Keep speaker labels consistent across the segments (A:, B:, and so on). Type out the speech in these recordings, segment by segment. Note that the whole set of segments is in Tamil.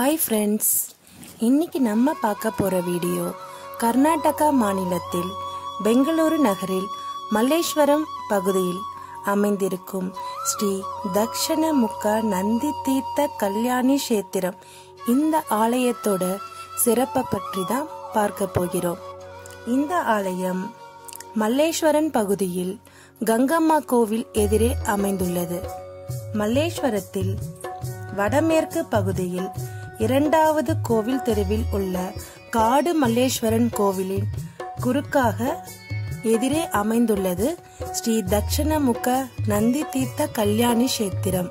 A: ஹாய் ஃப்ரெண்ட்ஸ் இன்னைக்கு நம்ம பார்க்க போகிற வீடியோ கர்நாடகா மாநிலத்தில் பெங்களூரு நகரில் மல்லேஸ்வரம் பகுதியில் அமைந்திருக்கும் ஸ்ரீ தக்ஷண முக்க நந்தி தீர்த்த கல்யாணி கஷேத்திரம் இந்த ஆலயத்தோட சிறப்பை பற்றி தான் பார்க்க போகிறோம் இந்த ஆலயம் மல்லேஸ்வரன் பகுதியில் கங்கம்மா கோவில் எதிரே அமைந்துள்ளது மல்லேஸ்வரத்தில் வடமேற்கு பகுதியில் இரண்டாவது கோவில் தெருவில் உள்ள காடு மல்லேஸ்வரன் கோவிலின் குறுக்காக எதிரே அமைந்துள்ளது ஸ்ரீ தட்சணமுக நந்தி தீர்த்த கல்யாணி கஷேத்திரம்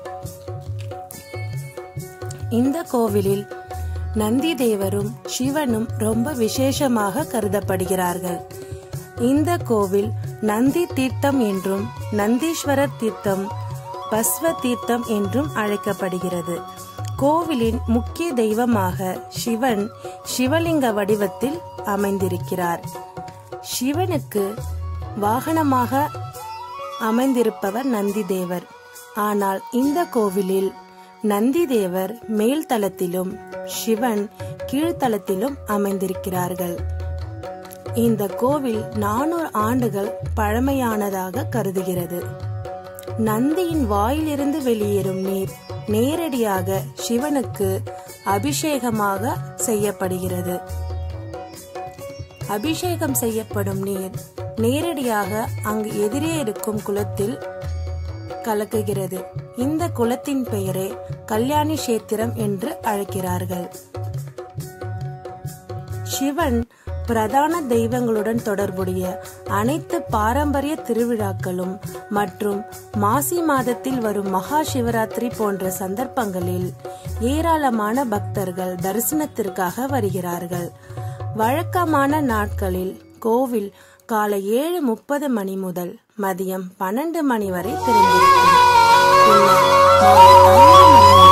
A: இந்த கோவிலில் நந்தி தேவரும் சிவனும் ரொம்ப விசேஷமாக கருதப்படுகிறார்கள் இந்த கோவில் நந்தி தீர்த்தம் என்றும் நந்தீஸ்வரர் தீர்த்தம் பஸ்வ தீர்த்தம் என்றும் அழைக்கப்படுகிறது கோவிலின் முக்கிய தெய்வமாக சிவன் சிவலிங்க வடிவத்தில் அமைந்திருக்கிறார் சிவனுக்கு வாகனமாக அமைந்திருப்பவர் நந்தி தேவர் ஆனால் இந்த கோவிலில் நந்தி தேவர் மேல் தளத்திலும் சிவன் கீழ்த்தளத்திலும் அமைந்திருக்கிறார்கள் இந்த கோவில் நானூறு ஆண்டுகள் பழமையானதாக கருதுகிறது நந்தியின் வாயிலிருந்து வெளியேறும் நீர் நேரடியாக சிவனுக்கு அபிஷேகமாக செய்யப்படுகிறது அபிஷேகம் செய்யப்படும் நீர் நேரடியாக அங்கு எதிரே இருக்கும் குளத்தில் கலக்குகிறது இந்த குளத்தின் பெயரே கல்யாணி கஷேத்திரம் என்று அழைக்கிறார்கள் சிவன் பிரதான தெய்வங்களுடன் தொடர்புடைய அனைத்து பாரம்பரிய திருவிழாக்களும் மற்றும் மாசி மாதத்தில் வரும் மகா சிவராத்திரி போன்ற சந்தர்ப்பங்களில் ஏராளமான பக்தர்கள் தரிசனத்திற்காக வருகிறார்கள் வழக்கமான நாட்களில் கோவில் காலை ஏழு முப்பது மணி முதல் மதியம் பன்னெண்டு மணி வரை திறந்திருக்கும் பின்னர் மாலை ஐந்து மணி